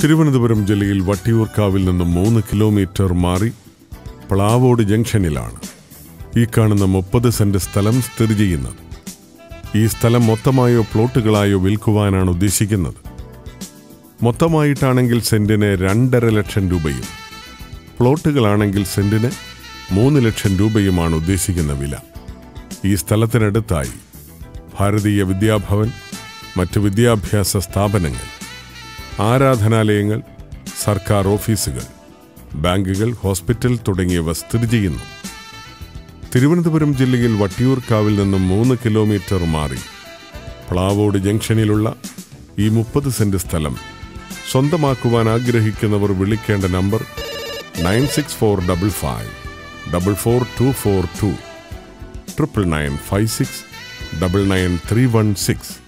തിരുവനന്തപുരം ജില്ലയിൽ വട്ടിയൂർക്കാവിൽ നിന്നും മൂന്ന് കിലോമീറ്റർ മാറി പ്ലാവോട് ജംഗ്ഷനിലാണ് ഈ കാണുന്ന മുപ്പത് സെന്റ് സ്ഥലം സ്ഥിതി ചെയ്യുന്നത് ഈ സ്ഥലം മൊത്തമായോ പ്ലോട്ടുകളായോ വിൽക്കുവാനാണ് ഉദ്ദേശിക്കുന്നത് മൊത്തമായിട്ടാണെങ്കിൽ സെന്റിന് രണ്ടര ലക്ഷം രൂപയും പ്ലോട്ടുകളാണെങ്കിൽ സെന്റിന് മൂന്ന് ലക്ഷം രൂപയുമാണ് ഉദ്ദേശിക്കുന്ന വില ഈ സ്ഥലത്തിനടുത്തായി ഭാരതീയ വിദ്യാഭവൻ മറ്റ് വിദ്യാഭ്യാസ സ്ഥാപനങ്ങൾ ആരാധനാലയങ്ങൾ സർക്കാർ ഓഫീസുകൾ ബാങ്കുകൾ ഹോസ്പിറ്റൽ തുടങ്ങിയവ സ്ഥിതി ചെയ്യുന്നു തിരുവനന്തപുരം ജില്ലയിൽ വട്ടിയൂർക്കാവിൽ നിന്നും മൂന്ന് കിലോമീറ്റർ മാറി പ്ലാവോട് ജംഗ്ഷനിലുള്ള ഈ മുപ്പത് സെന്റ് സ്ഥലം സ്വന്തമാക്കുവാൻ ആഗ്രഹിക്കുന്നവർ വിളിക്കേണ്ട number nine six four double five double four two four two triple nine five six double nine three one six